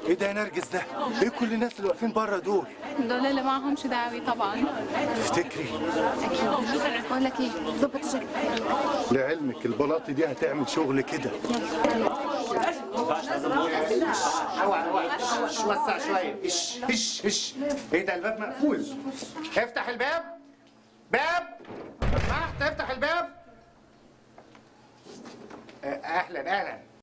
ايه ده يا نرجس ده ايه كل الناس اللي واقفين بره دول دول اللي معهمش دعوي طبعا تفتكري اكيد بقول لك ايه ظبط الجاكيت لعلمك البلاطي دي هتعمل شغل كده اوعى اوعى وسع شويه هش هش هش ايه ده الباب مقفول افتح الباب باب لو سمحت افتح الباب آه، اهلا اهلا